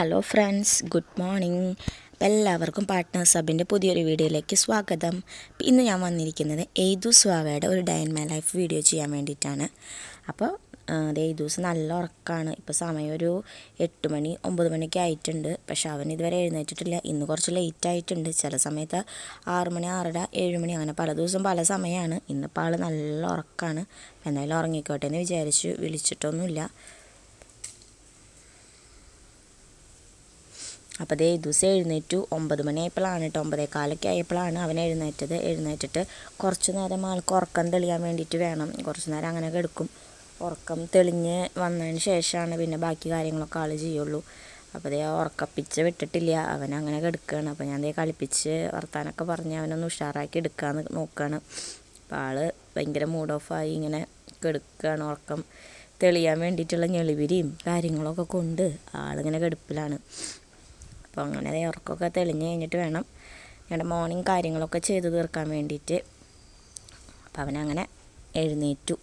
Hello friends good morning അപ്പോൾ എല്ലാവർക്കും partner സബിൻ്റെ പുതിയൊരു വീഡിയോയിലേക്ക് സ്വാഗതം ഇന്ന് ഞാൻ വന്നിരിക്കുന്നത് എയ്തു സ്വാവയുടെ ഒരു ഡയൻ മൈ ലൈഫ് വീഡിയോ ചെയ്യാൻ വേണ്ടിയിട്ടാണ് അപ്പോൾ അത് ദിവസം നല്ല ഉറക്കമാണ് ഇപ്പോൾ സമയം ഒരു എട്ട് മണി ഒമ്പത് മണിയൊക്കെ ആയിട്ടുണ്ട് പക്ഷെ അവൻ ഇതുവരെ എഴുന്നേറ്റിട്ടില്ല ഇന്ന് കുറച്ച് ലേറ്റ് ആയിട്ടുണ്ട് ചില സമയത്ത് ആറ് മണി ആറര ഏഴ് മണി അങ്ങനെ പല ദിവസം പല സമയമാണ് ഇന്നിപ്പോൾ ആൾ നല്ല ഉറക്കമാണ് എന്തായാലും ഉറങ്ങിക്കോട്ടെ എന്ന് വിചാരിച്ചു വിളിച്ചിട്ടൊന്നുമില്ല അപ്പോൾ ദേ ദിവസം എഴുന്നേറ്റു ഒമ്പത് മണിയായപ്പോഴാണ് കേട്ടോ ഒമ്പതേ കാലൊക്കെ ആയപ്പോഴാണ് അവൻ എഴുന്നേറ്റത് എഴുന്നേറ്റിട്ട് കുറച്ച് നേരം ആൾക്ക് ഉറക്കം തെളിയാൻ വേണ്ടിയിട്ട് വേണം കുറച്ച് നേരം അങ്ങനെ കിടക്കും ഉറക്കം തെളിഞ്ഞ് വന്നതിന് ശേഷമാണ് പിന്നെ ബാക്കി കാര്യങ്ങളൊക്കെ ആൾ ചെയ്യുള്ളൂ അപ്പോൾ ദേ ഉറക്കപ്പിച്ച് വിട്ടിട്ടില്ല അവൻ അങ്ങനെ കിടക്കുകയാണ് അപ്പോൾ ഞാൻ ദേ കളിപ്പിച്ച് വർത്താനൊക്കെ പറഞ്ഞ് അവനൊന്ന് ഉഷാറാക്കി എടുക്കാമെന്ന് നോക്കുകയാണ് അപ്പോൾ ആൾ ഭയങ്കര മൂഡ് ഓഫായി ഇങ്ങനെ കിടക്കുകയാണ് ഉറക്കം തെളിയാൻ വേണ്ടിയിട്ടുള്ള ഞെളിവിരിയും കാര്യങ്ങളൊക്കെ കൊണ്ട് ആളിങ്ങനെ കിടപ്പിലാണ് അപ്പോൾ അങ്ങനെ ദേ ഉറക്കമൊക്കെ തെളിഞ്ഞ് കഴിഞ്ഞിട്ട് വേണം ഞങ്ങളുടെ മോർണിംഗ് കാര്യങ്ങളൊക്കെ ചെയ്ത് തീർക്കാൻ വേണ്ടിയിട്ട് അപ്പം അവനങ്ങനെ എഴുന്നേറ്റു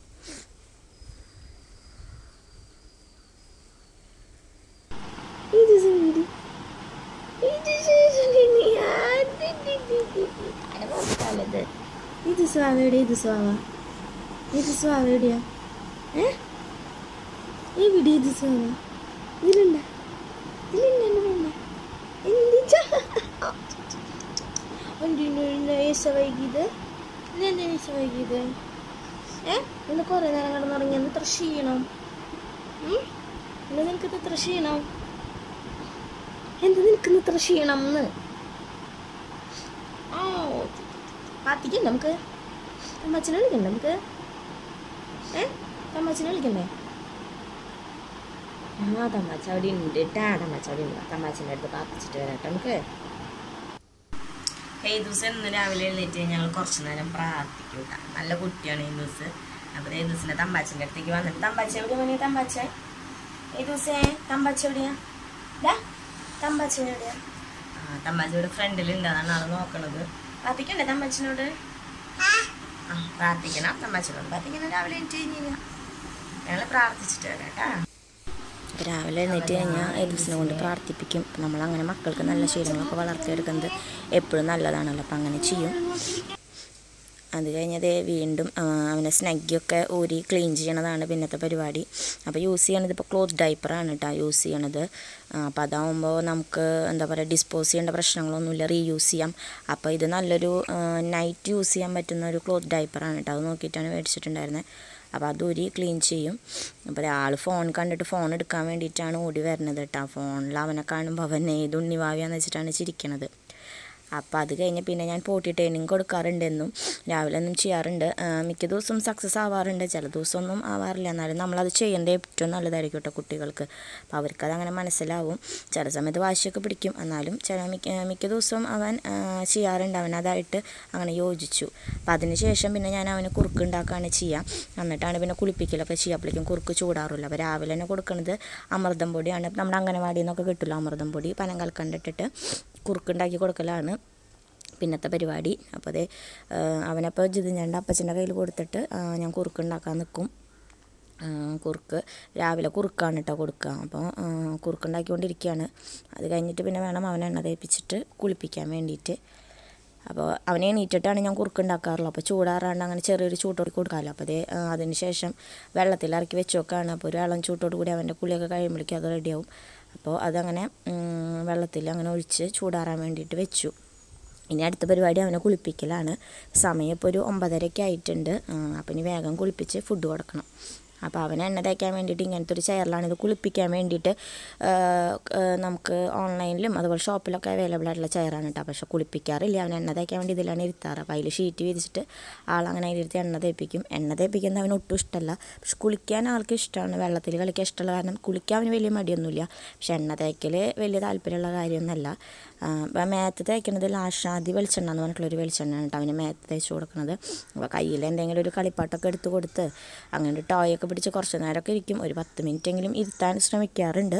ഇത് സ്വാവ എവിടെ ഇത് സ്വാവ ഇത് സ്വാവ എവിടെയാ ഏ എവിടെ ഇത് സ്വാവ ഇതിലുണ്ട ഇതിലുണ്ട എൻ്റെ വേണ്ട എന്തിച്ചാ എന്തിനാ ഏസ വൈകിയത് ഇതെന്താ ഏസ വൈകിയത് ഏ ഇന്ന് കുറേ നേരം കിടന്നുറങ്ങി എന്ന് ഇത്ര ക്ഷീണം ഉം? ഇന്ന് നിനക്ക് ഇത്ര ക്ഷീണം എന്താ നിനക്ക് ഇത്ര ക്ഷീണം എന്ന് ആ പാത്തിക്കണ്ട നമുക്ക് തമ്മച്ചനെ വിളിക്കണ്ടേ നമുക്ക് ഏ തമ്മച്ചനെ വിളിക്കണ്ടേ ആ തമ്മാച്ച അവിടെ ഉണ്ട് കേട്ടാ തമ്മാച്ച അവിടെ ഉണ്ട് തമ്മാച്ചൻ്റെ അടുത്ത് പ്രാർത്ഥിച്ചിട്ട് വരാട്ടെ നമുക്ക് ഈ ദിവസം ഇന്ന് രാവിലെ എഴുന്നേറ്റ് ഞങ്ങൾ കുറച്ച് നേരം പ്രാർത്ഥിക്കും കേട്ടോ നല്ല കുട്ടിയാണ് ഈ ദിവസം അപ്പോൾ ഈ ദിവസം തമ്പാച്ചൻ്റെ അടുത്തേക്ക് വന്നിട്ട് തമ്പാച്ച എവിടെ മണി തമ്പാച്ച ഈ ദിവസം തമ്പാച്ച എവിടെയാ ഡാ തമ്പാച്ച എവിടെയാ ആ തമ്പാച്ചയുടെ ഫ്രണ്ടിലുണ്ട് അതാണ് ആൾ നോക്കണത് പ്രാർത്ഥിക്കണ്ടേ തമ്പാച്ചനോട് ആ പ്രാർത്ഥിക്കണം തമ്പാച്ചനോട് പ്രാർത്ഥിക്കണം രാവിലെ എണീറ്റ് കഴിഞ്ഞാൽ ഞങ്ങൾ പ്രാർത്ഥിച്ചിട്ട് വരാം കേട്ടാ രാവിലെ എഴുന്നേറ്റ് കഴിഞ്ഞാൽ എൽസിനെ കൊണ്ട് പ്രാർത്ഥിപ്പിക്കും നമ്മളങ്ങനെ മക്കൾക്ക് നല്ല ശീലങ്ങളൊക്കെ വളർത്തിയെടുക്കുന്നത് എപ്പോഴും നല്ലതാണല്ലോ അപ്പം അങ്ങനെ ചെയ്യും അത് കഴിഞ്ഞത് വീണ്ടും ആ, അവനെ സ്നഗ്ഗിയൊക്കെ ഊരി ക്ലീൻ ചെയ്യണതാണ് പിന്നത്തെ പരിപാടി അപ്പോൾ യൂസ് ചെയ്യണത് ഇപ്പോൾ ക്ലോത്ത് ഡൈപ്പറാണ് കേട്ടോ യൂസ് ചെയ്യണത് അപ്പോൾ അതാവുമ്പോൾ നമുക്ക് എന്താ പറയുക ഡിസ്പോസ് ചെയ്യേണ്ട പ്രശ്നങ്ങളൊന്നുമില്ല റീയൂസ് ചെയ്യാം അപ്പോൾ ഇത് നല്ലൊരു നൈറ്റ് യൂസ് ചെയ്യാൻ പറ്റുന്ന ഒരു ക്ലോത്ത് ഡൈപ്പറാണ് കേട്ടോ അത് നോക്കിയിട്ടാണ് മേടിച്ചിട്ടുണ്ടായിരുന്നത് അപ്പോൾ അത് ഊരി ക്ലീൻ ചെയ്യും അപ്പോൾ ആൾ ഫോൺ കണ്ടിട്ട് ഫോൺ എടുക്കാൻ വേണ്ടിയിട്ടാണ് ഓടി വരുന്നത് കേട്ടോ ഫോണിൽ അവനെ കാണുമ്പോൾ അവൻ ഏത് ഉണ്ണിവാവിയാന്ന് വെച്ചിട്ടാണ് ചിരിക്കണത് അപ്പോൾ അത് കഴിഞ്ഞ് പിന്നെ ഞാൻ പോട്ടി ട്രെയിനിങ് കൊടുക്കാറുണ്ടെന്നും രാവിലെ ഒന്നും ചെയ്യാറുണ്ട് ആ, മിക്ക ദിവസവും സക്സസ് ആവാറുണ്ട് ചില ദിവസമൊന്നും ആവാറില്ല എന്നാലും നമ്മളത് ചെയ്യേണ്ടത് ഏറ്റവും നല്ലതായിരിക്കും കേട്ടോ കുട്ടികൾക്ക് അപ്പോൾ അവർക്കത് അങ്ങനെ മനസ്സിലാവും ചില സമയത്ത് വാശിയൊക്കെ പിടിക്കും എന്നാലും ചില മിക്ക മിക്ക ദിവസവും അവൻ ആ, ചെയ്യാറുണ്ട് അവൻ അതായിട്ട് അങ്ങനെ യോജിച്ചു അപ്പോൾ അതിന് ശേഷം പിന്നെ ഞാൻ അവന് കുറുക്ക് ഉണ്ടാക്കുകയാണ് ചെയ്യുക എന്നിട്ടാണ് പിന്നെ കുളിപ്പിക്കലൊക്കെ ചെയ്യുക അപ്പോഴേക്കും കുറുക്ക് ചൂടാറില്ല അപ്പോൾ രാവിലെ തന്നെ കൊടുക്കുന്നത് അമൃതം പൊടിയാണ് നമ്മുടെ അംഗനവാടിയിൽ നിന്നൊക്കെ കിട്ടില്ല അമൃതം പൊടി പനം കൽക്കണ്ടിട്ടിട്ട് കുറുക്കുണ്ടാക്കി കൊടുക്കലാണ് പിന്നത്തെ പരിപാടി അപ്പോൾ അതേ അവനപ്പോൾ ജിതിഞ്ഞാണ്ട് അപ്പച്ചൻ്റെ കയ്യിൽ കൊടുത്തിട്ട് ആ, ഞാൻ കുറുക്കുണ്ടാക്കാൻ നിൽക്കും ആ, കുറുക്ക് രാവിലെ കുറുക്കാണ് കേട്ടോ കൊടുക്കുക അപ്പോൾ ആ, കുറുക്കുണ്ടാക്കിക്കൊണ്ടിരിക്കുകയാണ് അത് കഴിഞ്ഞിട്ട് പിന്നെ വേണം അവനെ എണ്ണ തേപ്പിച്ചിട്ട് കുളിപ്പിക്കാൻ വേണ്ടിയിട്ട് അപ്പോൾ അവനെ എണീറ്റിട്ടാണ് ഞാൻ കുറുക്കുണ്ടാക്കാറുള്ളത് അപ്പോൾ ചൂടാറാണ്ട് അങ്ങനെ ചെറിയൊരു ചൂട്ടോട് കൊടുക്കാമല്ലോ അപ്പോൾ അതേ അതിന് ശേഷം വെള്ളത്തിൽ ഇറക്കി വെച്ച് നോക്കുകയാണ് അപ്പോൾ ഒരു ഇളം ചൂട്ടോട് കൂടി അവൻ്റെ കുളിയൊക്കെ കഴിയുമ്പോഴേക്കും അത് റെഡിയാവും അപ്പോൾ അതങ്ങനെ ഉം, വെള്ളത്തിൽ അങ്ങനെ ഒഴിച്ച് ചൂടാറാൻ വേണ്ടിയിട്ട് വെച്ചു ഇനി അടുത്ത പരിപാടി അവനെ കുളിപ്പിക്കലാണ് സമയം ഇപ്പോൾ ഒരു ഒമ്പതരയൊക്കെ ആയിട്ടുണ്ട് അപ്പം ഇനി വേഗം കുളിപ്പിച്ച് ഫുഡ് കൊടുക്കണം അപ്പോൾ അവനെ എണ്ണ തേക്കാൻ വേണ്ടിയിട്ട് ഇങ്ങനത്തെ ഒരു ചെയറിലാണ് ഇത് കുളിപ്പിക്കാൻ വേണ്ടിയിട്ട് ആ, ആ, നമുക്ക് ഓൺലൈനിലും അതുപോലെ ഷോപ്പിലൊക്കെ അവൈലബിൾ ആയിട്ടുള്ള ചെയറാണ് കേട്ടോ പക്ഷേ കുളിപ്പിക്കാറില്ല അവൻ എണ്ണ തേക്കാൻ വേണ്ടി ഇതിലാണ് ഇരുത്താറ് അപ്പോൾ അതിൽ ഷീറ്റ് വിരിച്ചിട്ട് ആളങ്ങനെ അതിലിരുത്തി എണ്ണ തേപ്പിക്കും എണ്ണ തേപ്പിക്കുന്നത് അവന് ഒട്ടും ഇഷ്ടമല്ല പക്ഷെ കുളിക്കാൻ ആൾക്ക് ഇഷ്ടമാണ് വെള്ളത്തിൽ കളിക്കാൻ ഇഷ്ടമുള്ള കാരണം കുളിക്കാൻ അവന് വലിയ മടിയൊന്നുമില്ല പക്ഷെ എണ്ണ തേക്കൽ വലിയ താല്പര്യമുള്ള കാര്യമൊന്നുമല്ല അപ്പം മേത്ത് തേക്കുന്നത് ലാഷാദി വെളിച്ചെണ്ണ എന്ന് പറഞ്ഞിട്ടുള്ളൊരു വെളിച്ചെണ്ണയാണ് കേട്ടോ അവന് മേത്ത് തേച്ച് കൊടുക്കുന്നത് അപ്പോൾ കയ്യിൽ എന്തെങ്കിലും ഒരു കളിപ്പാട്ടൊക്കെ എടുത്ത് കൊടുത്ത് അങ്ങനെ ഒരു ടോയൊക്കെ പിടിച്ച് കുറച്ച് നേരമൊക്കെ ഇരിക്കും ഒരു പത്ത് മിനിറ്റെങ്കിലും ഇരുത്താൻ ശ്രമിക്കാറുണ്ട്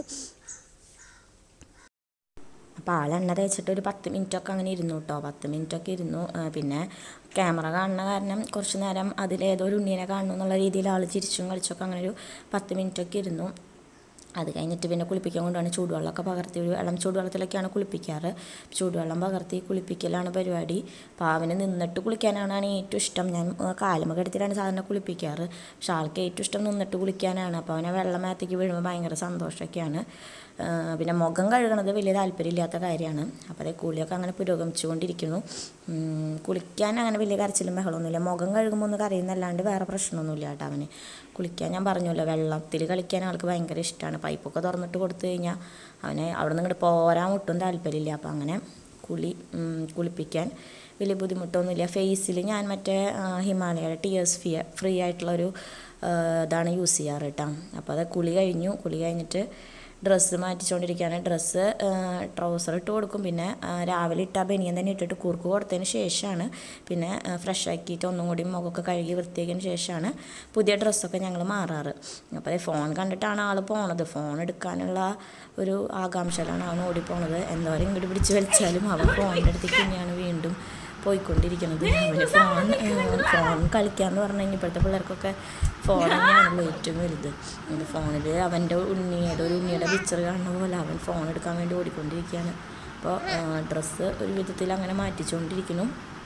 അപ്പോൾ ആൾ എണ്ണ തേച്ചിട്ട് ഒരു പത്ത് മിനിറ്റൊക്കെ അങ്ങനെ ഇരുന്നു കേട്ടോ പത്ത് മിനിറ്റൊക്കെ ഇരുന്നു ആ, പിന്നെ ക്യാമറ കാണുന്ന കാരണം കുറച്ച് നേരം അതിലേതോ ഒരു ഉണ്ണീനെ കാണുന്നു എന്നുള്ള രീതിയിൽ ആൾ ചിരിച്ചും കളിച്ചൊക്കെ അങ്ങനെ ഒരു പത്ത് മിനിറ്റൊക്കെ ഇരുന്നു അത് കഴിഞ്ഞിട്ട് പിന്നെ കുളിപ്പിക്കാൻ കൊണ്ടാണ് ചൂടുവെള്ളമൊക്കെ പകർത്തി ഒരു ഇളം ചൂടുവെള്ളത്തിലൊക്കെയാണ് കുളിപ്പിക്കാറ് ചൂടുവെള്ളം പകർത്തി കുളിപ്പിക്കലാണ് പരിപാടി അപ്പോൾ അവന് നിന്നിട്ട് കുളിക്കാനാണ് ആണ് ഏറ്റവും ഇഷ്ടം ഞാൻ കാലുമ കെടുത്തിട്ടാണ് സാധാരണ കുളിപ്പിക്കാറ് പക്ഷെ ആൾക്ക് ഏറ്റവും ഇഷ്ടം നിന്നിട്ട് കുളിക്കാനാണ് അപ്പോൾ അവനെ വെള്ളം മേത്തേക്ക് വീഴുമ്പോൾ ഭയങ്കര സന്തോഷമൊക്കെയാണ് ആ, പിന്നെ മുഖം കഴുകണത് വലിയ താല്പര്യമില്ലാത്ത കാര്യമാണ് അപ്പോൾ അതേ കുളിയൊക്കെ അങ്ങനെ പുരോഗമിച്ചുകൊണ്ടിരിക്കുന്നു ഉം, കുളിക്കാൻ അങ്ങനെ വലിയ കരച്ചിലും ബഹളമൊന്നുമില്ല മുഖം കഴുകുമ്പോൾ ഒന്ന് കരയുന്നല്ലാണ്ട് വേറെ പ്രശ്നമൊന്നുമില്ല കേട്ടോ അവന് കുളിക്കാൻ ഞാൻ പറഞ്ഞല്ലോ വെള്ളത്തിൽ കളിക്കാൻ ആൾക്ക് ഭയങ്കര ഇഷ്ടമാണ് പൈപ്പൊക്കെ തുറന്നിട്ട് കൊടുത്തു കഴിഞ്ഞാൽ അവനെ അവിടെ നിന്ന് ഇങ്ങോട്ട് പോരാൻ ഒട്ടും താല്പര്യമില്ല അപ്പോൾ അങ്ങനെ കുളി ഉം, കുളിപ്പിക്കാൻ വലിയ ബുദ്ധിമുട്ടൊന്നുമില്ല ഫേസിൽ ഞാൻ മറ്റേ ആ, ഹിമാലയയുടെ ടി എസ് ഫി ഫ്രീ ആയിട്ടുള്ളൊരു ആ, ഇതാണ് യൂസ് ചെയ്യാറ് കേട്ടോ അപ്പോൾ അത് കുളി കഴിഞ്ഞു കുളി കഴിഞ്ഞിട്ട് ഡ്രസ്സ് മാറ്റിച്ചുകൊണ്ടിരിക്കുകയാണ് ഡ്രസ്സ് ട്രൗസർ ഇട്ട് കൊടുക്കും പിന്നെ ആ, രാവിലെ ഇട്ട ബനിയൻ തന്നെ ഇട്ടിട്ട് കുറുക്ക് കൊടുത്തതിന് ശേഷമാണ് പിന്നെ ഫ്രഷ് ആക്കിയിട്ട് ഒന്നും കൂടി മുഖമൊക്കെ കഴുകി വൃത്തിയാക്കിയതിന് ശേഷമാണ് പുതിയ ഡ്രസ്സൊക്കെ ഞങ്ങൾ മാറാറ് അപ്പോൾ ഫോൺ കണ്ടിട്ടാണ് ആൾ പോണത് ഫോൺ എടുക്കാനുള്ള ഒരു ആകാംക്ഷയിലാണ് അവൻ ഓടിപ്പോണത് എന്തോരം ഇങ്ങോട്ട് പിടിച്ച് വലിച്ചാലും അവൻ ഫോണിൻ്റെ അടുത്തേക്ക് തന്നെയാണ് വീണ്ടും പോയിക്കൊണ്ടിരിക്കുന്നത് അവന് ഫോൺ ഫോൺ കളിക്കാന്ന് പറഞ്ഞു കഴിഞ്ഞാൽ ഇപ്പോഴത്തെ പിള്ളേർക്കൊക്കെ ഫോൺ തന്നെയാണല്ലോ ഏറ്റവും വലുത് ഫോണിൽ അവൻ്റെ ഉണ്ണിയുടെ ഒരു ഉണ്ണിയുടെ പിക്ചർ കാണുന്ന പോലെ അവൻ ഫോൺ എടുക്കാൻ വേണ്ടി ഓടിക്കൊണ്ടിരിക്കുകയാണ് അപ്പോൾ ഡ്രസ്സ് ഒരു വിധത്തിൽ അങ്ങനെ മാറ്റിച്ചുകൊണ്ടിരിക്കുന്നു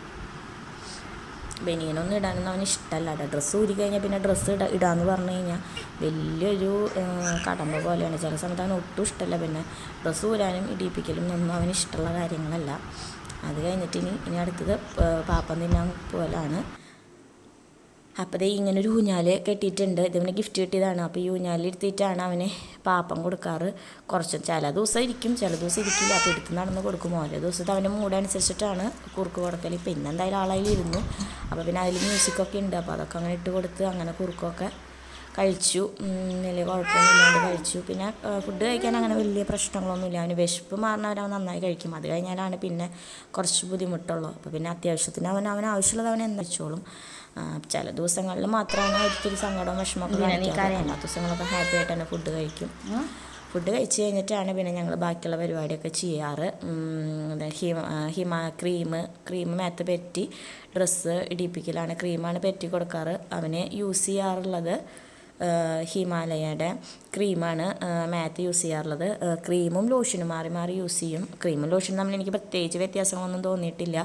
ബനിയനൊന്നും ഇടാനൊന്നും അവന് ഇഷ്ടമല്ല കേട്ടോ ഡ്രസ്സ് ഊരി കഴിഞ്ഞാൽ പിന്നെ ഡ്രസ്സ് ഇട ഇടാന്ന് പറഞ്ഞു കഴിഞ്ഞാൽ വലിയൊരു ആ, കടമ്പ പോലെയാണ് ചില സമയത്ത് അവന് ഒട്ടും ഇഷ്ടമല്ല പിന്നെ ഡ്രസ്സ് ഊരാനും ഇടിയിപ്പിക്കലും ഒന്നും അവന് ഇഷ്ടമുള്ള കാര്യങ്ങളല്ല അത് കഴിഞ്ഞിട്ട് ഇനി ഇനി അടുത്തത് ആ, പാപ്പം തിന്നാൻ പോലാണ് അപ്പോൾ ദേ ഇങ്ങനെ ഒരു ഊഞ്ഞാൽ കെട്ടിയിട്ടുണ്ട് ഇതിവന് ഗിഫ്റ്റ് കിട്ടിയതാണ് അപ്പോൾ ഈ ഊഞ്ഞാലിൽ ഇരുത്തിയിട്ടാണ് അവന് പാപ്പം കൊടുക്കാറ് കുറച്ച് ചില ദിവസം ഇരിക്കും ചില ദിവസം ഇരിക്കില്ല അപ്പോൾ എടുത്ത് നടന്ന് കൊടുക്കും ഓരോ ദിവസത്തെ അവൻ്റെ മൂഡ് അനുസരിച്ചിട്ടാണ് കുറുക്ക് കൊടുക്കൽ പിന്നെ എന്തായാലും ആളതിൽ ഇരുന്നു അപ്പോൾ പിന്നെ അതിൽ മ്യൂസിക്കൊക്കെ ഉണ്ട് അപ്പോൾ അതൊക്കെ അങ്ങനെ ഇട്ട് കൊടുത്ത് അങ്ങനെ കുറുക്കൊക്കെ കഴിച്ചു ഉം, വലിയ കുഴപ്പമൊന്നുമില്ലാണ്ട് കഴിച്ചു പിന്നെ ഫുഡ് കഴിക്കാൻ അങ്ങനെ വലിയ പ്രശ്നങ്ങളൊന്നുമില്ല അവന് വിശപ്പ് മാറുന്നവർ അവൻ നന്നായി കഴിക്കും അത് കഴിഞ്ഞാലാണ് പിന്നെ കുറച്ച് ബുദ്ധിമുട്ടുള്ളൂ അപ്പോൾ പിന്നെ അത്യാവശ്യത്തിന് അവൻ അവൻ ആവശ്യമുള്ളത് അവൻ എന്താ വെച്ചോളും ആ, ചില ദിവസങ്ങളിൽ മാത്രമാണ് ഒത്തിരി സങ്കടവും വിഷമമൊക്കെ കാണിക്കാറ് എല്ലാ ദിവസങ്ങളൊക്കെ ഹാപ്പി ആയിട്ട് തന്നെ ഫുഡ് കഴിക്കും ഫുഡ് കഴിച്ച് കഴിഞ്ഞിട്ടാണ് പിന്നെ ഞങ്ങൾ ബാക്കിയുള്ള പരിപാടിയൊക്കെ ചെയ്യാറ് ഉം, എന്താ ഹിമ ആ, ഹിമ ക്രീം ക്രീം മേത്ത് പെറ്റി ഡ്രസ്സ് ഇടിപ്പിക്കലാണ് ക്രീമാണ് പെറ്റി കൊടുക്കാറ് അവന് യൂസ് ചെയ്യാറുള്ളത് ആ, ഹിമാലയയുടെ ക്രീമാണ് ആ, മാത്ത് യൂസ് ചെയ്യാറുള്ളത് ആ, ക്രീമും ലോഷനും മാറി മാറി യൂസ് ചെയ്യും ക്രീമും ലോഷനും തമ്മിൽ എനിക്ക് പ്രത്യേകിച്ച് വ്യത്യാസങ്ങളൊന്നും തോന്നിയിട്ടില്ല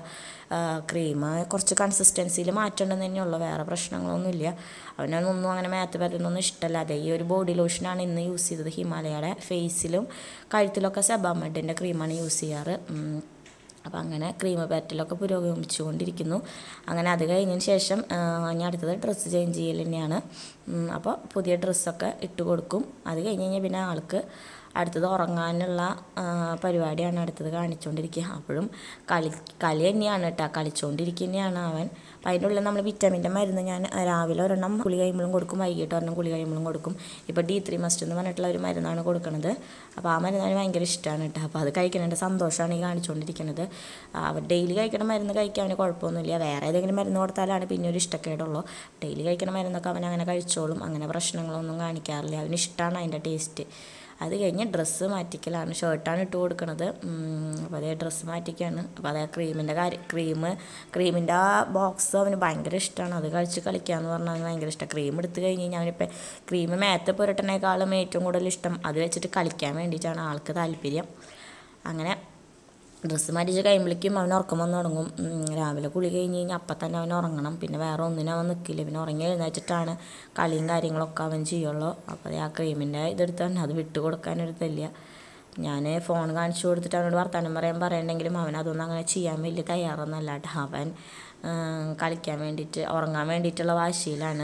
ക്രീം കുറച്ച് കൺസിസ്റ്റൻസിയിൽ മാറ്റേണ്ടത് തന്നെയുള്ളൂ വേറെ പ്രശ്നങ്ങളൊന്നുമില്ല അവനൊന്നും അങ്ങനെ മാത്ത് പറ്റുന്നൊന്നും ഇഷ്ടമല്ല അതെ ഈ ഒരു ബോഡി ലോഷനാണ് ഇന്ന് യൂസ് ചെയ്തത് ഹിമാലയയുടെ ഫേസിലും കഴുത്തിലൊക്കെ സെബാമെഡിൻ്റെ ക്രീമാണ് യൂസ് ചെയ്യാറ് ഉം. അപ്പോൾ അങ്ങനെ ക്രീം പാറ്റലൊക്കെ പുരോഗമിച്ചുകൊണ്ടിരിക്കുന്നു അങ്ങനെ അത് കഴിഞ്ഞതിന് ശേഷം ആ, ഇനി അടുത്തത് ഡ്രസ്സ് ചേഞ്ച് ചെയ്യൽ തന്നെയാണ് ഉം, അപ്പോൾ പുതിയ ഡ്രസ്സൊക്കെ ഇട്ട് കൊടുക്കും അത് കഴിഞ്ഞ് കഴിഞ്ഞാൽ പിന്നെ ആൾക്ക് അടുത്തത് ഉറങ്ങാനുള്ള ആ, പരിപാടിയാണ് അടുത്തത് കാണിച്ചുകൊണ്ടിരിക്കുക അപ്പോഴും കളി കളി തന്നെയാണ് കേട്ടോ കളിച്ചുകൊണ്ടിരിക്കുക തന്നെയാണ് അവൻ അപ്പം അതിൻ്റെ ഉള്ളിൽ നമ്മൾ വിറ്റാമിൻ്റെ മരുന്ന് ഞാൻ രാവിലെ ഒരെണ്ണം കുളി കഴിയുമ്പോഴും കൊടുക്കും വൈകിട്ട് ഒരെണ്ണം കുളി കഴിയുമ്പോഴും കൊടുക്കും ഇപ്പോൾ ഡി ത്രീ മസ്റ്റ് എന്ന് പറഞ്ഞിട്ടുള്ള ഒരു മരുന്നാണ് കൊടുക്കുന്നത് അപ്പോൾ ആ മരുന്ന് അവന് ഭയങ്കര ഇഷ്ടമാണ് കേട്ടോ അപ്പോൾ അത് കഴിക്കണതിൻ്റെ സന്തോഷമാണ് ഈ കാണിച്ചുകൊണ്ടിരിക്കുന്നത് അവർ ഡെയിലി കഴിക്കണ മരുന്ന് കഴിക്കാൻ അവന് കുഴപ്പമൊന്നുമില്ല വേറെ ഏതെങ്കിലും മരുന്ന് കൊടുത്താലാണ് പിന്നെ ഒരു ഇഷ്ടക്കേടുള്ളൂ ഡെയിലി കഴിക്കണ മരുന്നൊക്കെ അവൻ അങ്ങനെ കഴിച്ചോളും അങ്ങനെ പ്രശ്നങ്ങളൊന്നും കാണിക്കാറില്ല അവന് ഇഷ്ടമാണ് അതിൻ്റെ ടേസ്റ്റ് അത് കഴിഞ്ഞ് ഡ്രസ്സ് മാറ്റിക്കലാണ് ഷർട്ടാണ് ഇട്ട് കൊടുക്കണത് ഉം, അപ്പോൾ അതേ ഡ്രസ്സ് മാറ്റിക്കാണ് അപ്പോൾ അതേ ക്രീമിൻ്റെ കാര്യം ക്രീം ക്രീമിൻ്റെ ആ ബോക്സ് അവന് ഭയങ്കര ഇഷ്ടമാണ് അത് കഴിച്ച് കളിക്കാന്ന് പറഞ്ഞാൽ അവന് ഭയങ്കര ഇഷ്ടമാണ് ക്രീം എടുത്ത് കഴിഞ്ഞ് കഴിഞ്ഞാൽ അവനിപ്പോൾ ക്രീം മേത്ത് പുരട്ടണേക്കാളും ഏറ്റവും കൂടുതൽ ഇഷ്ടം അത് വെച്ചിട്ട് കളിക്കാൻ വേണ്ടിയിട്ടാണ് ആൾക്ക് താല്പര്യം അങ്ങനെ ഡ്രസ്സ് മാറ്റിച്ച് കഴിയുമ്പോഴേക്കും അവൻ ഉറക്കം വന്ന് തുടങ്ങും ഉം, രാവിലെ കുളി കഴിഞ്ഞ് കഴിഞ്ഞാൽ അപ്പം തന്നെ അവൻ ഉറങ്ങണം പിന്നെ വേറെ ഒന്നിനും അവൻ നിൽക്കില്ല പിന്നെ ഉറങ്ങി എഴുന്നേറ്റിട്ടാണ് കളിയും കാര്യങ്ങളൊക്കെ അവൻ ചെയ്യുള്ളൂ അപ്പോൾ ആ ക്രീമിൻ്റെ ഇതെടുത്ത് തന്നെ അത് വിട്ട് കൊടുക്കാനൊരിതില്ല ഞാൻ ഫോൺ കാണിച്ചു കൊടുത്തിട്ട് അവനോട് വർത്തമാനം പറയാൻ പറയണമെങ്കിലും അവൻ അതൊന്നും അങ്ങനെ ചെയ്യാൻ വലിയ തയ്യാറൊന്നുമല്ല കേട്ടോ അവൻ ഉം, കളിക്കാൻ വേണ്ടിയിട്ട് ഉറങ്ങാൻ വേണ്ടിയിട്ടുള്ള വാശിയിലാണ്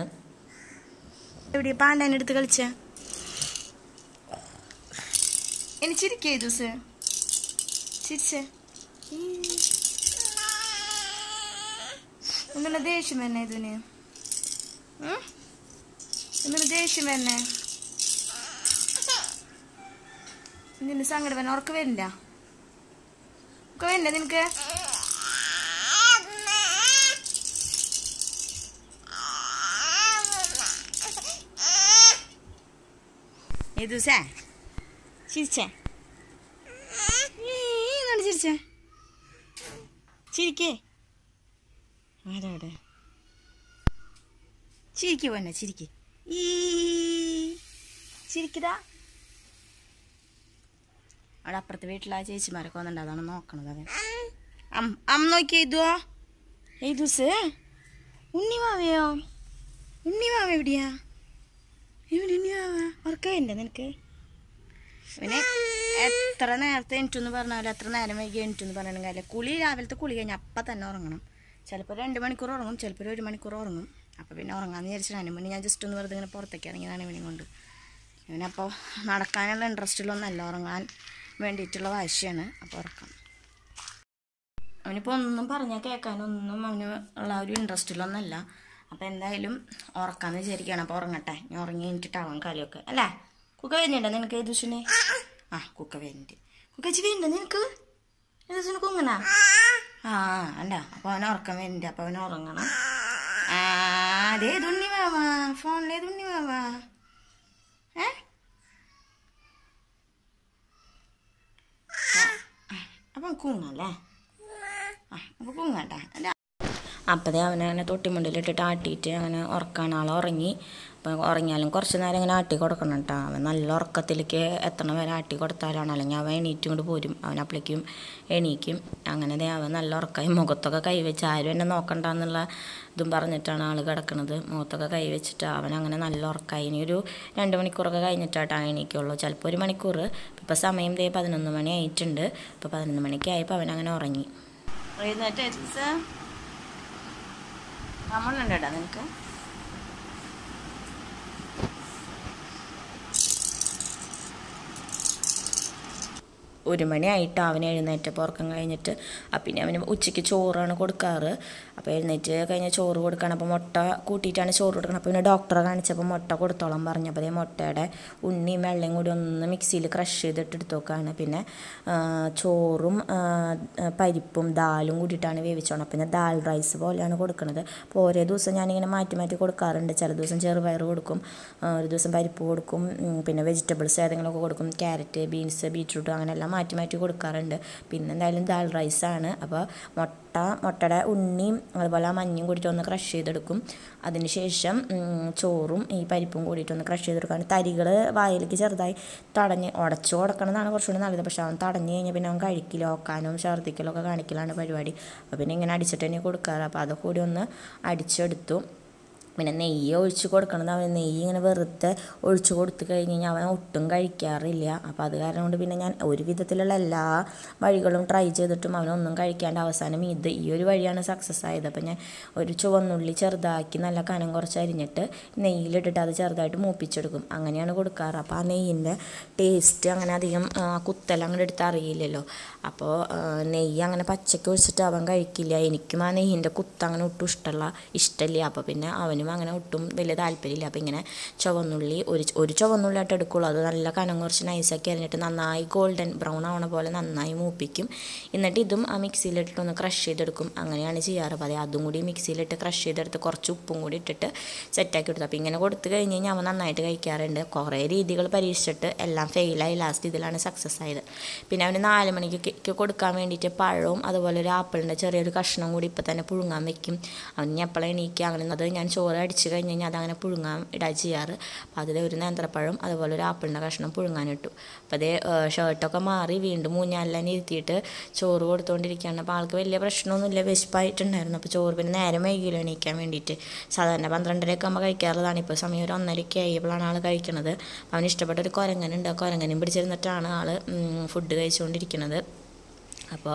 എവിടെ പാണ്ടാൻ്റെ അടുത്ത് കളിച്ച ഇനി ചിരിക്കേ ദിവസേ ചിരിച്ചേ എന്നുള്ള ദേഷ്യം വരണേ ഇതിന് ഉം? എന്തിന് ദേഷ്യം വരണേ നിന്റെ സങ്കടം വരണ ഉറക്കം വരില്ല ഉറക്കം വരില്ല നിനക്ക് ഏ ദിവസേ ചിരിച്ചേ എന്താണ് ചിരിച്ചേ ചിരിക്കേ ആരാടെ ചിരിക്കു പോന്നെ ചിരിക്ക് ഈ ചിരിക്കതാ അവിടെ അപ്പുറത്തെ വീട്ടിലെ ആ ചേച്ചിമാരൊക്കെ വന്നിട്ടുണ്ട് അതാണ് നോക്കണത് അവൻ അം അമ്മ നോക്കി എഴുതുവോ എഴുതൂസ് ഉണ്ണി മാവയോ ഉണ്ണി മാവ എവിടെയാ എവിടെ ഉണ്ണി മാവ ഉറക്കമില്ല നിനക്ക് പിന്നെ എത്ര നേരത്തെ എണീറ്റെന്ന് പറഞ്ഞാലും എത്ര നേരം വൈകി എണീറ്റെന്ന് പറഞ്ഞാലും കാര്യം കുളി രാവിലത്തെ കുളി കഴിഞ്ഞാൽ അപ്പം തന്നെ ഉറങ്ങണം ചിലപ്പോൾ രണ്ട് മണിക്കൂർ ഉറങ്ങും ചിലപ്പോൾ ഒരു മണിക്കൂർ ഉറങ്ങും അപ്പോൾ പിന്നെ ഉറങ്ങാമെന്ന് വിചാരിച്ചിട്ട് അനുമണി ഞാൻ ജസ്റ്റ് ഒന്ന് വെറുതെ ഇങ്ങനെ പുറത്തേക്ക് ഇറങ്ങിയതാണ് ഇവനെ കൊണ്ട് ഇവനപ്പോൾ നടക്കാനുള്ള ഇൻട്രസ്റ്റിലൊന്നല്ല ഉറങ്ങാൻ വേണ്ടിയിട്ടുള്ള വാശിയാണ് അപ്പോൾ ഉറക്കം അവനിപ്പോൾ ഒന്നും പറഞ്ഞാൽ കേൾക്കാനൊന്നും അവന് ഉള്ള ഒരു ഇൻട്രസ്റ്റിലൊന്നല്ല അപ്പോൾ എന്തായാലും ഉറക്കാന്ന് വിചാരിക്കുകയാണ് അപ്പോൾ ഉറങ്ങട്ടെ ഞാൻ ഉറങ്ങി കഴിഞ്ഞിട്ടാവാം കളിയൊക്കെ അല്ലേ കുക്ക വരുന്നുണ്ടോ നിനക്ക് ഏതുസിന് ആ കുക്ക വരുന്നുണ്ട് കുക്കച്ചി വരുന്നുണ്ടോ നിനക്ക് ഏതുസിന് കുങ്ങനാ ആ അല്ല അപ്പോൾ അവൻ ഉറക്കം വരുന്നുണ്ട് അപ്പോൾ അവൻ ഉറങ്ങണം ആ അതേ തുണ്ണി വാവാ ഫോണിലേ തുണ്ണി വാവാ ഏ അപ്പം കൂങ്ങല്ലേ ആ അപ്പോൾ കൂങ്ങട്ടെ അല്ല അപ്പതേ അവനങ്ങനെ തൊട്ടിമുണ്ടിലിട്ടിട്ട് ആട്ടിയിട്ട് അങ്ങനെ ഉറക്കാൻ ആൾ ഉറങ്ങി അപ്പം ഉറങ്ങിയാലും കുറച്ച് നേരം ഇങ്ങനെ ആട്ടി കൊടുക്കണം കേട്ടോ അവൻ നല്ല ഉറക്കത്തിലേക്ക് എത്തണ വരെ ആട്ടി കൊടുത്താലാണ് അല്ലെങ്കിൽ അവൻ എണീറ്റും കൊണ്ട് പോരും അവൻ അപ്പോഴേക്കും എണീക്കും അങ്ങനെ ദേ അവൻ നല്ല ഉറക്കമായി മുഖത്തൊക്കെ കൈവച്ച് ആരും എന്നെ നോക്കണ്ടെന്നുള്ള ഇതും പറഞ്ഞിട്ടാണ് ആൾ കിടക്കുന്നത് മുഖത്തൊക്കെ കൈവച്ചിട്ട് അവൻ അങ്ങനെ നല്ല ഉറക്കമായി ഇനി ഒരു രണ്ട് മണിക്കൂറൊക്കെ കഴിഞ്ഞിട്ടാണ് എണീക്കുള്ളൂ ചിലപ്പോൾ ഒരു മണിക്കൂർ ഇപ്പോൾ സമയം ദേ പതിനൊന്ന് മണി ആയിട്ടുണ്ട് ഇപ്പോൾ പതിനൊന്ന് മണിക്ക് ആയപ്പോൾ അവൻ അങ്ങനെ ഉറങ്ങി എഴുന്നേറ്റ് അമ്മണ്ണുണ്ടോ നിനക്ക് ഒരു മണിയായിട്ട് അവൻ എഴുന്നേറ്റപ്പോൾ ഉറക്കം കഴിഞ്ഞിട്ട് അപ്പം പിന്നെ അവന് ഉച്ചയ്ക്ക് ചോറാണ് കൊടുക്കാറ് അപ്പോൾ എഴുന്നേറ്റ് കഴിഞ്ഞാൽ ചോറ് കൊടുക്കണം അപ്പോൾ മുട്ട കൂട്ടിയിട്ടാണ് ചോറ് കൊടുക്കണം അപ്പോൾ പിന്നെ ഡോക്ടറെ കാണിച്ചപ്പോൾ മുട്ട കൊടുത്തോളം പറഞ്ഞപ്പോൾ അതേ മുട്ടയുടെ ഉണ്ണിയും വെള്ളയും കൂടി ഒന്ന് മിക്സിയിൽ ക്രഷ് ചെയ്തിട്ട് എടുത്ത് നോക്കുകയാണ് പിന്നെ ആ, ചോറും ആ, പരിപ്പും ദാലും കൂടിയിട്ടാണ് വേവിച്ചോണം പിന്നെ ദാൽ റൈസ് പോലെയാണ് കൊടുക്കുന്നത് അപ്പോൾ ഓരോ ദിവസം ഞാനിങ്ങനെ മാറ്റി മാറ്റി കൊടുക്കാറുണ്ട് ചില ദിവസം ചെറുപയർ കൊടുക്കും ആ, ഒരു ദിവസം പരിപ്പ് കൊടുക്കും ഉം, പിന്നെ വെജിറ്റബിൾസ് ഏതെങ്കിലുമൊക്കെ കൊടുക്കും ക്യാരറ്റ് ബീൻസ് ബീറ്റ്റൂട്ട് അങ്ങനെ എല്ലാം മാറ്റി മാറ്റി കൊടുക്കാറുണ്ട് പിന്നെ എന്തായാലും ദാൽ റൈസാണ് അപ്പോൾ മുട്ട മുട്ടയുടെ ഉണ്ണിയും അതുപോലെ ആ മഞ്ഞയും കൂടിയിട്ട് ഒന്ന് ക്രഷ് ചെയ്തെടുക്കും അതിന് ശേഷം ഉം, ചോറും ഈ പരിപ്പും കൂടിയിട്ട് ഒന്ന് ക്രഷ് ചെയ്തെടുക്കുകയാണ് തരികൾ വായിലേക്ക് ചെറുതായി തടഞ്ഞ് ഉടച്ചു കൊടുക്കണമെന്നാണ് കുറച്ചുകൂടി നല്ലത് പക്ഷെ അവൻ തടഞ്ഞു കഴിഞ്ഞാൽ പിന്നെ അവൻ കഴിക്കില്ല ഓക്കാനും ഛർദ്ദിക്കലും ഒക്കെ കാണിക്കലാണ് പരിപാടി അപ്പോൾ പിന്നെ ഇങ്ങനെ അടിച്ചിട്ട് തന്നെ കൊടുക്കാറ് അപ്പോൾ അതൊക്കെ കൂടി ഒന്ന് അടിച്ചെടുത്തു പിന്നെ നെയ്യ് ഒഴിച്ച് കൊടുക്കണത് അവൻ നെയ്യ് ഇങ്ങനെ വെറുതെ ഒഴിച്ച് കൊടുത്തു കഴിഞ്ഞ് കഴിഞ്ഞാൽ അവൻ ഒട്ടും കഴിക്കാറില്ല അപ്പോൾ അത് കാരണം കൊണ്ട് പിന്നെ ഞാൻ ഒരു വിധത്തിലുള്ള എല്ലാ വഴികളും ട്രൈ ചെയ്തിട്ടും അവനൊന്നും കഴിക്കാണ്ട് അവസാനം ഇത് ഈ ഒരു വഴിയാണ് സക്സസ് ആയത് അപ്പോൾ ഞാൻ ഒരു ചുവന്നുള്ളി ചെറുതാക്കി നല്ല കനം കുറച്ച് അരിഞ്ഞിട്ട് നെയ്യിലിട്ടിട്ട് അത് ചെറുതായിട്ട് മൂപ്പിച്ചെടുക്കും അങ്ങനെയാണ് കൊടുക്കാറ് അപ്പോൾ ആ നെയ്യിൻ്റെ ടേസ്റ്റ് അങ്ങനെ അധികം ആ, കുത്തൽ അങ്ങനെ എടുത്ത് അറിയില്ലല്ലോ അപ്പോൾ ആ, നെയ്യ് അങ്ങനെ പച്ചയ്ക്ക് ഒഴിച്ചിട്ട് അവൻ കഴിക്കില്ല എനിക്കും ആ നെയ്യിൻ്റെ കുത്ത് അങ്ങനെ ഒട്ടും ഇഷ്ടമുള്ള ഇഷ്ടമില്ല അപ്പോൾ പിന്നെ അവനും അങ്ങനെ ഒട്ടും വലിയ താല്പര്യമില്ല അപ്പോൾ ഇങ്ങനെ ചുവന്നുള്ളി ഒരു ഒരു ചുവന്നുള്ളിയായിട്ട് എടുക്കുള്ളൂ അത് നല്ല കനം കുറച്ച് നൈസാക്കി അരിഞ്ഞിട്ട് നന്നായി ഗോൾഡൻ ബ്രൗൺ ആവണ പോലെ നന്നായി മൂപ്പിക്കും എന്നിട്ട് ഇതും ആ മിക്സിയിലിട്ടിട്ട് ഒന്ന് ക്രഷ് ചെയ്തെടുക്കും അങ്ങനെയാണ് ചെയ്യാറ് അപ്പോൾ അതെ അതും കൂടി മിക്സിയിലിട്ട് ക്രഷ് ചെയ്തെടുത്ത് കുറച്ച് ഉപ്പും കൂടി ഇട്ടിട്ട് സെറ്റാക്കി എടുത്തു അപ്പോൾ ഇങ്ങനെ കൊടുത്തു കഴിഞ്ഞ് കഴിഞ്ഞാൽ അവൻ നന്നായിട്ട് കഴിക്കാറുണ്ട് കുറേ രീതികൾ പരീക്ഷിച്ചിട്ട് എല്ലാം ഫെയിലായി ലാസ്റ്റ് ഇതിലാണ് സക്സസ് ആയത് പിന്നെ അവന് നാല് മണിക്ക് കൊടുക്കാൻ വേണ്ടിയിട്ട് പഴവും അതുപോലെ ഒരു ആപ്പിളിൻ്റെ ചെറിയൊരു കഷ്ണം കൂടി ഇപ്പം തന്നെ പുഴുങ്ങാൻ വെക്കും അവൻ ഇനി എപ്പോഴും എണീക്കുക അങ്ങനെ അത് ഞാൻ ചോറ് അടിച്ച് കഴിഞ്ഞ് കഴിഞ്ഞാൽ അതങ്ങനെ പുഴുങ്ങാൻ ഇടാ ചെയ്യാറ് അപ്പോൾ അതിൽ ഒരു നേന്ത്രപ്പഴം അതുപോലെ ഒരു ആപ്പിളിൻ്റെ കഷ്ണം പുഴുങ്ങാനിട്ടു അപ്പോൾ അതേ ഷർട്ടൊക്കെ മാറി വീണ്ടും മൂഞ്ഞാലെല്ലാം ഇരുത്തിയിട്ട് ചോറ് കൊടുത്തുകൊണ്ടിരിക്കുകയാണ് അപ്പോൾ ആൾക്ക് വലിയ പ്രശ്നമൊന്നുമില്ല വിശപ്പായിട്ടുണ്ടായിരുന്നു അപ്പോൾ ചോറ് പിന്നെ നേരം വൈകിയില്ല എണീക്കാൻ വേണ്ടിയിട്ട് സാധാരണ പന്ത്രണ്ടരയൊക്കെ ആകുമ്പോൾ കഴിക്കാറുള്ളതാണ് ഇപ്പോൾ സമയം ഒരു ഒന്നരയ്ക്ക് ആയപ്പോഴാണ് ആൾ കഴിക്കണത് അവന് ഇഷ്ടപ്പെട്ട ഒരു കുരങ്ങനുണ്ട് ആ കുരങ്ങനും പിടിച്ചിരുന്നിട്ടാണ് ആൾ ഫുഡ് കഴിച്ചുകൊണ്ടിരിക്കുന്നത് അപ്പോൾ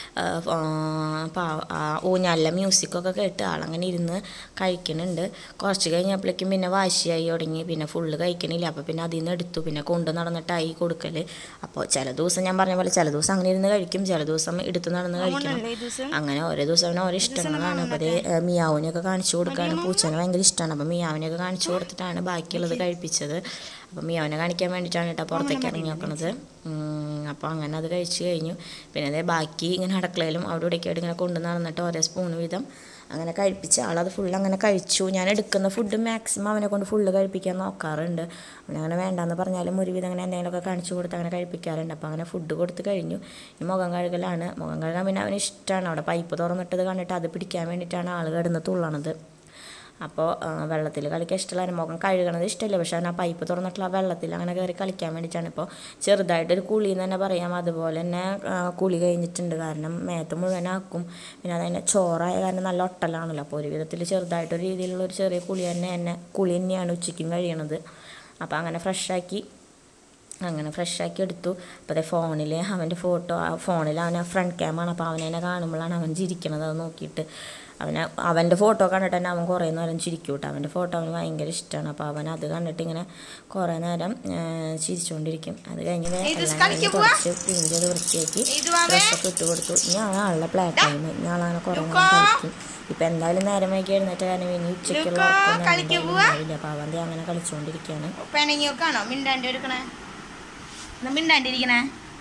ഊഞ്ഞാലിലെ മ്യൂസിക്കൊക്കെ കേട്ട് ആളങ്ങനെ ഇരുന്ന് കഴിക്കുന്നുണ്ട് കുറച്ച് കഴിഞ്ഞപ്പോഴേക്കും പിന്നെ വാശിയായി തുടങ്ങി പിന്നെ ഫുള്ള് കഴിക്കണില്ല അപ്പോൾ പിന്നെ അതിൽ നിന്ന് എടുത്തു പിന്നെ കൊണ്ട് നടന്നിട്ടായി കൊടുക്കൽ അപ്പോൾ ചില ദിവസം ഞാൻ പറഞ്ഞ പോലെ ചില ദിവസം അങ്ങനെ ഇരുന്ന് കഴിക്കും ചില ദിവസം എടുത്ത് നടന്ന് കഴിക്കണം ഈ ദിവസം അങ്ങനെ ഓരോ ദിവസം അവന് ഓരോ ഇഷ്ടങ്ങളാണ് അപ്പോൾ അത് മിയാവിനെയൊക്കെ കാണിച്ചു കൊടുക്കുകയാണ് പൂച്ചനെ ഭയങ്കര ഇഷ്ടമാണ് അപ്പോൾ മിയാവിനെയൊക്കെ കാണിച്ചു കൊടുത്തിട്ടാണ് ബാക്കിയുള്ളത് കഴിപ്പിച്ചത് അപ്പോൾ മിയാവിനെ കാണിക്കാൻ വേണ്ടിയിട്ടാണ് കേട്ടോ പുറത്തേക്ക് ഇറങ്ങി നോക്കണത് അപ്പോൾ അങ്ങനെ അത് കഴിച്ച് കഴിഞ്ഞു പിന്നെ അതേ ബാക്കി ഇങ്ങനെ അടുക്കളയിലും അവിടെ ഇവിടേക്ക് ആയിട്ട് ഇങ്ങനെ കൊണ്ടു നടന്നിട്ട് ഓരോ സ്പൂൺ വീതം അങ്ങനെ കഴിപ്പിച്ച് ആളത് ഫുൾ അങ്ങനെ കഴിച്ചു ഞാൻ എടുക്കുന്ന ഫുഡ് മാക്സിമം അവനെ കൊണ്ട് ഫുള്ള് കഴിപ്പിക്കാൻ നോക്കാറുണ്ട് അവനങ്ങനെ വേണ്ടാന്ന് പറഞ്ഞാലും ഒരുവിധം അങ്ങനെ എന്തെങ്കിലുമൊക്കെ കാണിച്ചു കൊടുത്ത് അങ്ങനെ കഴിപ്പിക്കാറുണ്ട് അപ്പോൾ അങ്ങനെ ഫുഡ് കൊടുത്ത് കഴിഞ്ഞു ഈ മുഖം കഴുകലാണ് മുഖം കഴുകാൻ പിന്നെ അവന് ഇഷ്ടമാണ് അവിടെ പൈപ്പ് തുറന്നിട്ടത് കണ്ടിട്ട് അത് പിടിക്കാൻ വേണ്ടിയിട്ടാണ് ആൾ കിടന്ന് തുള്ളണത് അപ്പോൾ വെള്ളത്തിൽ കളിക്കാൻ ഇഷ്ടമുള്ള മുഖം കഴുകണത് ഇഷ്ടമില്ല പക്ഷേ അവൻ ആ പൈപ്പ് തുറന്നിട്ടുള്ള ആ വെള്ളത്തിൽ അങ്ങനെ കയറി കളിക്കാൻ വേണ്ടിയിട്ടാണ് ഇപ്പോൾ ചെറുതായിട്ടൊരു കുളി എന്ന് തന്നെ പറയാം അതുപോലെ തന്നെ ആ, കുളി കഴിഞ്ഞിട്ടുണ്ട് കാരണം മേത്ത് മുഴുവനാക്കും പിന്നെ അതതിൻ്റെ ചോറായ കാരണം നല്ല ഒട്ടലാണല്ലോ അപ്പോൾ ഒരു വിധത്തിൽ ചെറുതായിട്ടൊരു രീതിയിലുള്ള ഒരു ചെറിയ കുളി തന്നെ എന്നെ കുളി തന്നെയാണ് ഉച്ചയ്ക്കും കഴിയണത് അപ്പോൾ അങ്ങനെ ഫ്രഷാക്കി അങ്ങനെ ഫ്രഷാക്കി എടുത്തു അപ്പോൾ അതേ ഫോണിൽ അവൻ്റെ ഫോട്ടോ ആ ഫോണിൽ അവൻ ഫ്രണ്ട് ക്യാമാണ് അപ്പോൾ അവനെന്നെ കാണുമ്പോഴാണ് അവൻ ചിരിക്കണത് അത് നോക്കിയിട്ട് അവന് അവൻ്റെ ഫോട്ടോ കണ്ടിട്ട് തന്നെ അവൻ കുറേ നേരം ചിരിക്കും കേട്ടോ അവൻ്റെ ഫോട്ടോ അവന് ഭയങ്കര ഇഷ്ടമാണ് അപ്പോൾ അവൻ അത് കണ്ടിട്ട് ഇങ്ങനെ കുറേ നേരം ആ, ചിരിച്ചുകൊണ്ടിരിക്കും അത് കഴിഞ്ഞ് ദേ ഇത് എല്ലാം കളിക്കാൻ കഴിഞ്ഞ് പോവാ? കുറച്ച് ക്ലീൻ ചെയ്ത് വൃത്തിയാക്കി ഇത് വാവേ? ഡ്രസ്സൊക്കെ ഇട്ട് കൊടുത്തു ഇനി ആളുടെ പ്ലേ ടൈം ഇനി ആളങ്ങനെ കുറേ നേരം ലുക്കാ? കളിക്കും ഇപ്പം എന്തായാലും നേരം വൈകി എഴുന്നേറ്റ കാരണം ഇനി ഉച്ചയ്ക്കുള്ള ലുക്കാ, ഉറക്കം കളിക്കാൻ എന്തായാലും പോവാ? ഉണ്ടാവില്ല അപ്പോൾ അവൻ ദേ അങ്ങനെ കളിച്ചുകൊണ്ടിരിക്കുകയാണ് പെണങ്ങിയൊക്കെയാണോ മിണ്ടാണ്ടി എടുക്കണേ എന്നാ മിണ്ടാണ്ടിരിക്കണേ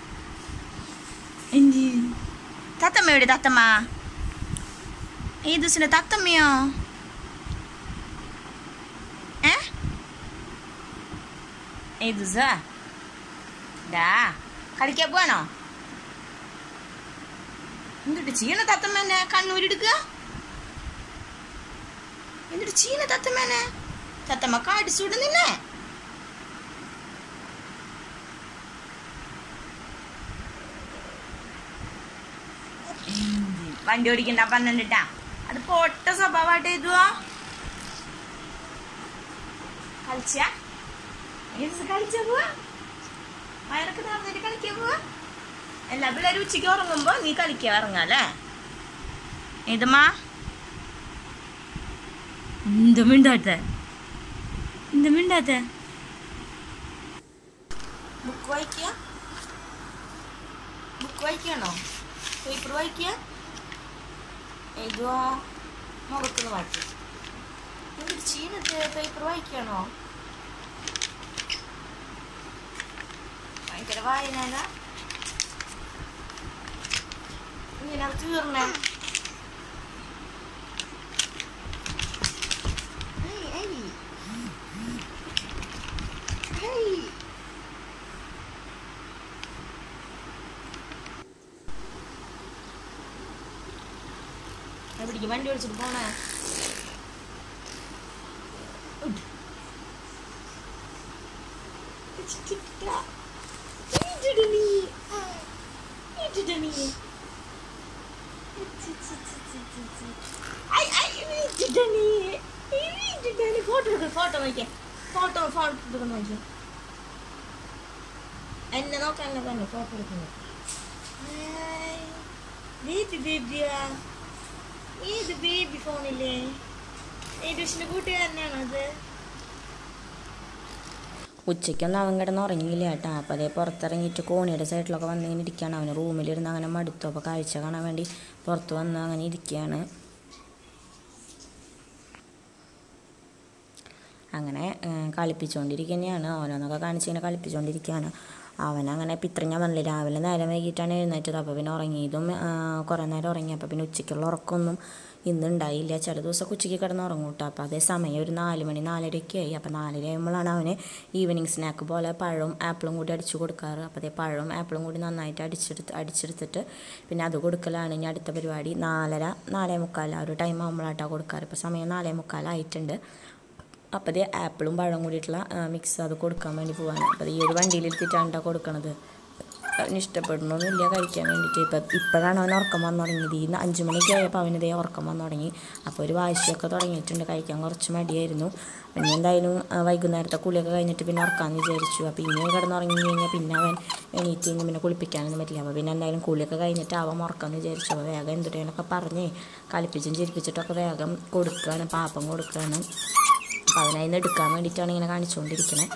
തത്തമ്മ എവിടെ തത്തമ്മ ഈ ദിവസം തത്തമ്മയോ ഏ ഈ ദിവസ ഡാ കളിക്കാൻ പോവാണോ എന്നിട്ട് ചീന തത്തമ്മേനെ കണ്ണൂരെടുക്കുക എന്നിട്ട് ചീന തത്തമ്മേനെ തത്തമ്മ കാടിച്ചൂട് നിന്നെ വണ്ടി ഓടിക്കണ്ട പന്ത്രണ്ടിട്ടാ അത് പൊട്ട സ്വഭാവമായിട്ട് എഴുതുവോ കളിച്ച കളിച്ച പോവാ വയറൊക്കെ നടന്നിട്ട് കളിക്കാൻ പോവാ എല്ലാ പിള്ളേരും ഉച്ചയ്ക്ക് ഉറങ്ങുമ്പോ നീ കളിക്കാൻ ഇറങ്ങാല്ലേ ഇതുമാ എന്ത് മിണ്ടാത്ത എന്ത് മിണ്ടാത്ത ബുക്ക് വായിക്കുക ബുക്ക് വായിക്കണോ പേപ്പർ വായിക്കുക എഴുതുവോ മുഖത്തുനിന്ന് വായിക്കുക എന്തൊരു ചീനത്ത് പേപ്പർ വായിക്കണോ ഭയങ്കര വായന ഇങ്ങനെ അത് തീർന്നേ ഏയ്, ഏയ്. ഏയ്. എവിടേക്ക് വണ്ടി ഓടിച്ചിട്ട് പോണേ ഉഡ്. ചിറ്റിട്ട. ഈറ്റിട് നീ. ഈറ്റിട് നീ. ചി, ചി, ചി, ചി, ചി, ചി. ഐ, ഐ, ഈറ്റിട് നീ. ഈറ്റിട് നീ. ഫോട്ടോ എടുക്ക് ഫോട്ടോ നോക്കിയേ ഫോട്ടോ ഫോട്ടോ എടുക്കാൻ നോക്കിയേ എന്നെ നോക്കാൻ എന്നെ തന്നെ ഫോട്ടോ എടുക്കുന്നു ഏത് ബേബിയാ ഏത് ബേബി ഫോണില്ലേ ഏതുഷിന്റെ കൂട്ടുകാരനാണോ അത് ഉച്ചയ്ക്കൊന്നും അവൻ കിടന്ന് ഉറങ്ങിയില്ല കേട്ടോ അപ്പോൾ അതേ പുറത്തിറങ്ങിയിട്ട് കോണിയുടെ സൈഡിലൊക്കെ വന്ന് ഇങ്ങനെ ഇരിക്കുകയാണ് അവന് റൂമിലിരുന്ന് അങ്ങനെ മടുത്തു അപ്പോൾ കാഴ്ച കാണാൻ വേണ്ടി പുറത്ത് വന്ന് അങ്ങനെ ഇരിക്കുകയാണ് അങ്ങനെ ഏഹ്, കളിപ്പിച്ചുകൊണ്ടിരിക്കുന്നതാണ് ഓരോന്നൊക്കെ കാണിച്ച് ഇങ്ങനെ കളിപ്പിച്ചുകൊണ്ടിരിക്കുകയാണ് അവനങ്ങനെ ഇപ്പം ഇത്രയും ഞാൻ പറഞ്ഞില്ല രാവിലെ നേരം വൈകിട്ടാണ് എഴുന്നേറ്റത് അപ്പോൾ പിന്നെ ഉറങ്ങിയതും ഏഹ്, കുറേ നേരം ഉറങ്ങി അപ്പോൾ പിന്നെ ഉച്ചയ്ക്കുള്ള ഉറക്കമൊന്നും ഇന്ന് ഉണ്ടായില്ല ചില ദിവസമൊക്കെ ഉച്ചയ്ക്ക് കിടന്ന് ഉറങ്ങും കേട്ടോ അപ്പോൾ അതേ സമയം ഒരു നാല് മണി നാലരയൊക്കെ ആയി അപ്പോൾ നാലര ആകുമ്പോഴാണ് അവന് ഈവനിങ് സ്നാക്ക് പോലെ പഴവും ആപ്പിളും കൂടി അടിച്ചു കൊടുക്കാറ് അപ്പോൾ അതേ പഴവും ആപ്പിളും കൂടി നന്നായിട്ട് അടിച്ചെടുത്ത് അടിച്ചെടുത്തിട്ട് പിന്നെ അത് കൊടുക്കലാണ് ഇനി അടുത്ത പരിപാടി നാലര നാലേ മുക്കാൽ ആ ഒരു ടൈം ആകുമ്പോഴാട്ടോ കൊടുക്കാറ് ഇപ്പോൾ സമയം നാലേ മുക്കാലായിട്ടുണ്ട് അപ്പോൾ ഇത് ആപ്പിളും പഴം കൂടിയിട്ടുള്ള മിക്സ് അത് കൊടുക്കാൻ വേണ്ടി പോവാണ് അപ്പോൾ ഈ ഒരു വണ്ടിയിലെടുത്തിട്ടാണ് കേട്ടോ കൊടുക്കണത് അവന് ഇഷ്ടപ്പെടണമെന്നില്ല കഴിക്കാൻ വേണ്ടിയിട്ട് ഇപ്പം ഇപ്പോഴാണ് അവൻ ഉറക്കം വന്നു തുടങ്ങിയത് ഈ അഞ്ച് മണിക്ക് ആയപ്പോൾ അവനിതേ ഉറക്കം വന്നു തുടങ്ങി അപ്പോൾ ഒരു വാശിയൊക്കെ തുടങ്ങിയിട്ടുണ്ട് കഴിക്കാൻ കുറച്ച് മടിയായിരുന്നു പിന്നെ എന്തായാലും ആ, വൈകുന്നേരത്തെ കുളിയൊക്കെ കഴിഞ്ഞിട്ട് പിന്നെ ഉറക്കാമെന്ന് വിചാരിച്ചു അപ്പോൾ ഇനി കിടന്നുറങ്ങി കഴിഞ്ഞാൽ പിന്നെ അവൻ എണീറ്റ് കഴിഞ്ഞ് പിന്നെ കുളിപ്പിക്കാനൊന്നും പറ്റില്ല അപ്പോൾ പിന്നെ എന്തായാലും കുളിയൊക്കെ കഴിഞ്ഞിട്ട് അവൻ ഉറക്കാമെന്ന് വിചാരിച്ചു അപ്പോൾ വേഗം എന്തുട്ടേനൊക്കെ പറഞ്ഞ് കളിപ്പിച്ചും ചിരിപ്പിച്ചിട്ടൊക്കെ വേഗം കൊടുക്കുകയാണ് പാപ്പം കൊടുക്കുകയാണ് അപ്പം അവനതിന് എടുക്കാൻ വേണ്ടിയിട്ടാണ് ഇങ്ങനെ കാണിച്ചുകൊണ്ടിരിക്കുന്നത്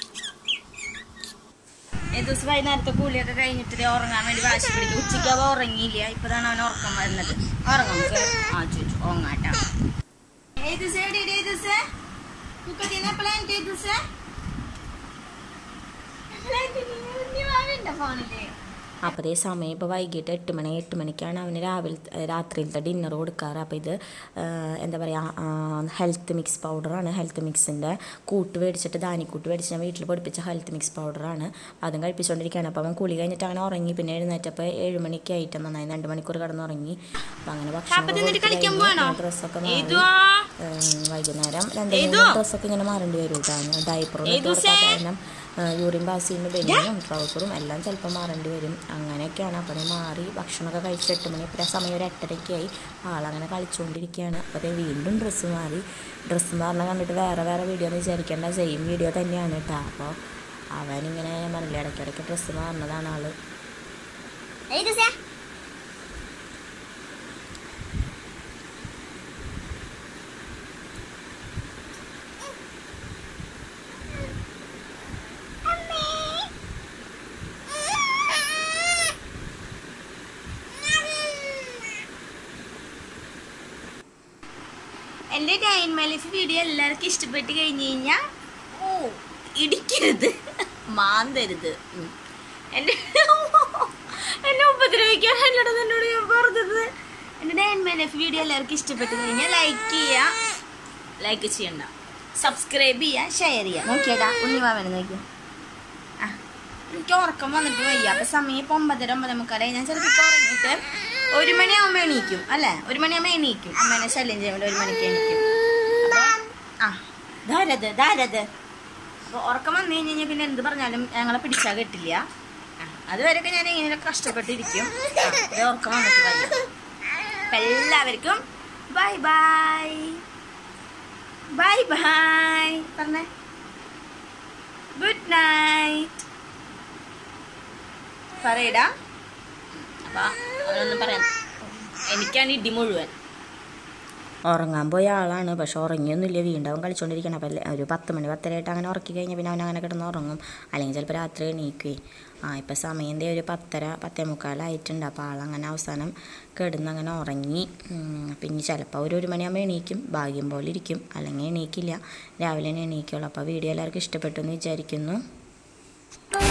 ഏത് ദിവസം വൈകുന്നേരത്തെ കൂലിയൊക്കെ കഴിഞ്ഞിട്ട് ദേ ഉറങ്ങാൻ വേണ്ടി വാശി പിടിക്കും ഉച്ചയ്ക്ക് അവ ഉറങ്ങിയില്ല ഇപ്പതാണ് അവൻ ഉറക്കം വരുന്നത് ഉറങ്ങാം നമുക്ക് ആ ചോദിച്ചു ഉറങ്ങാട്ടാ ഏത് ദിവസം എവിടെ ഏത് ദിവസം കുക്കത്തിന് പ്ലാന്റ് ഏത് ദിവസം ഫോണില് അപ്പോൾ ഇതേ സമയം ഇപ്പോൾ വൈകിട്ട് എട്ട് മണി എട്ട് മണിക്കാണ് അവന് രാവിലെ രാത്രിയിലത്തെ ഡിന്നർ കൊടുക്കാറ് അപ്പോൾ ഇത് ആ, എന്താ പറയുക ഹെൽത്ത് മിക്സ് പൗഡറാണ് ഹെൽത്ത് മിക്സിൻ്റെ കൂട്ട് മേടിച്ചിട്ട് ധാനിക്കൂട്ട് മേടിച്ച് ഞാൻ വീട്ടിൽ പൊടിപ്പിച്ച ഹെൽത്ത് മിക്സ് പൗഡറാണ് അതും കഴിപ്പിച്ചുകൊണ്ടിരിക്കുകയാണ് അപ്പോൾ അവൻ കുളി കഴിഞ്ഞിട്ട് അങ്ങനെ ഉറങ്ങി പിന്നെ എഴുന്നേറ്റപ്പോൾ ഏഴ് മണിക്ക് ആയിട്ട് നന്നായി രണ്ട് മണിക്കൂർ കിടന്ന് ഉറങ്ങി അപ്പോൾ അങ്ങനെ ഭക്ഷണം എന്നിട്ട് കളിക്കാൻ പോവാണോ? ഡ്രസ്സൊക്കെ മാറി ഏതുവാ? ഏഹ് വൈകുന്നേരം രണ്ട് മൂന്ന് ഡ്രസ്സൊക്കെ ഇങ്ങനെ മാറേണ്ടി വരും കേട്ടോ ഡയപ്പറും കൊടുക്കാത്ത കാരണം യൂറിൻ പാസ് ചെയ്യുന്ന ബനിയനും ട്രൗസറും എല്ലാം ചിലപ്പോൾ മാറേണ്ടി വരും അങ്ങനെയൊക്കെയാണ് അപ്പോൾ അത് മാറി ഭക്ഷണമൊക്കെ കഴിച്ച് എട്ട് മണി ഇപ്പം സമയം ഒരു എട്ടരയ്ക്കായി ആളങ്ങനെ കളിച്ചുകൊണ്ടിരിക്കുകയാണ് അപ്പോൾ അതേ വീണ്ടും ഡ്രസ്സ് മാറി ഡ്രസ്സ് മാറണ കണ്ടിട്ട് വേറെ വേറെ വീഡിയോ എന്ന് വിചാരിക്കേണ്ട സെയിം വീഡിയോ തന്നെയാണ് കേട്ടോ അപ്പോൾ അവനിങ്ങനെ ഞാൻ പറഞ്ഞില്ല ഇടയ്ക്കിടയ്ക്ക് ഡ്രസ്സ് മാറുന്നതാണ് ആള് എൻ്റെ ഡൈൻ മൈ ലൈഫ് വീഡിയോ എല്ലാവർക്കും ഇഷ്ടപ്പെട്ട് കഴിഞ്ഞ് കഴിഞ്ഞാൽ ഓ ഇടിക്കരുത് മാന്തരുത് ഉം. എൻ്റെ എന്നെ ഉപദ്രവിക്കാൻ എന്നോട് എന്നോട് ഞാൻ പറഞ്ഞത് എൻ്റെ ഡൈൻ മൈ ലൈഫ് വീഡിയോ എല്ലാവർക്കും ഇഷ്ടപ്പെട്ട് കഴിഞ്ഞാൽ ലൈക്ക് ചെയ്യുക ലൈക്ക് ചെയ്യണ്ട സബ്സ്ക്രൈബ് ചെയ്യുക ഷെയർ ചെയ്യുക നോക്കിയേടാ ഉണ്ണിമാവനെ നോക്കിയാ ആ എനിക്ക് ഉറക്കം വന്നിട്ട് വയ്യ അപ്പൊ സമയം ഇപ്പൊ ഒമ്പതര ഒമ്പത് മുക്കാലായി ഞാൻ ചിലപ്പോൾ ഇപ്പൊ ഉറങ്ങിയിട്ട് ഒരു മണിയാവുമ്പോൾ എണീക്കും അല്ലേ ഒരു മണിയാവുമ്പോൾ എണീക്കും അമ്മേനെ ശല്യം ചെയ്യാൻ വേണ്ടി ഒരു മണിക്ക് എണീക്കും അപ്പൊ ആ ധാരത് ധാരത് അപ്പൊ ഉറക്കം വന്നു കഴിഞ്ഞ് കഴിഞ്ഞാൽ പിന്നെ എന്ത് പറഞ്ഞാലും ഞങ്ങളെ പിടിച്ചാൽ കിട്ടില്ല ആ, അതുവരെയൊക്കെ ഞാൻ ഇങ്ങനെ കഷ്ടപ്പെട്ടിരിക്കും ആ, ഇത് ഉറക്കം വന്നിട്ട് വയ്യ അപ്പൊ എല്ലാവർക്കും ബൈ ബൈ ബൈ ബൈ പറഞ്ഞേ ഗുഡ് നൈറ്റ് പറയടാ അപ്പൊ അവനൊന്നും പറയാം എനിക്കാണ് ഇടി മുഴുവൻ ഉറങ്ങാൻ പോയ ആളാണ് പക്ഷെ ഉറങ്ങിയൊന്നുമില്ല വീണ്ടും അവൻ കളിച്ചുകൊണ്ടിരിക്കണം അപ്പം ഒരു പത്ത് മണി പത്തരയായിട്ട് അങ്ങനെ ഉറക്കി കഴിഞ്ഞാൽ പിന്നെ അവൻ അങ്ങനെ കിടന്ന് ഉറങ്ങും അല്ലെങ്കിൽ ചിലപ്പോൾ രാത്രി എണീക്കുവേ ആ ഇപ്പം സമയം ദേ ഒരു പത്തര പത്തേ മുക്കാലായിട്ടുണ്ട് അപ്പോൾ ആളങ്ങനെ അവസാനം കിടന്ന് അങ്ങനെ ഉറങ്ങി ഉം, പിന്നെ ചിലപ്പോൾ ഒരു ഒരു മണിയാകുമ്പോൾ എണീക്കും ഭാഗ്യം പോലെ ഇരിക്കും അല്ലെങ്കിൽ എണീക്കില്ല രാവിലെ തന്നെ എണീക്കുള്ളൂ അപ്പോൾ വീഡിയോ എല്ലാവർക്കും ഇഷ്ടപ്പെട്ടു എന്ന് വിചാരിക്കുന്നു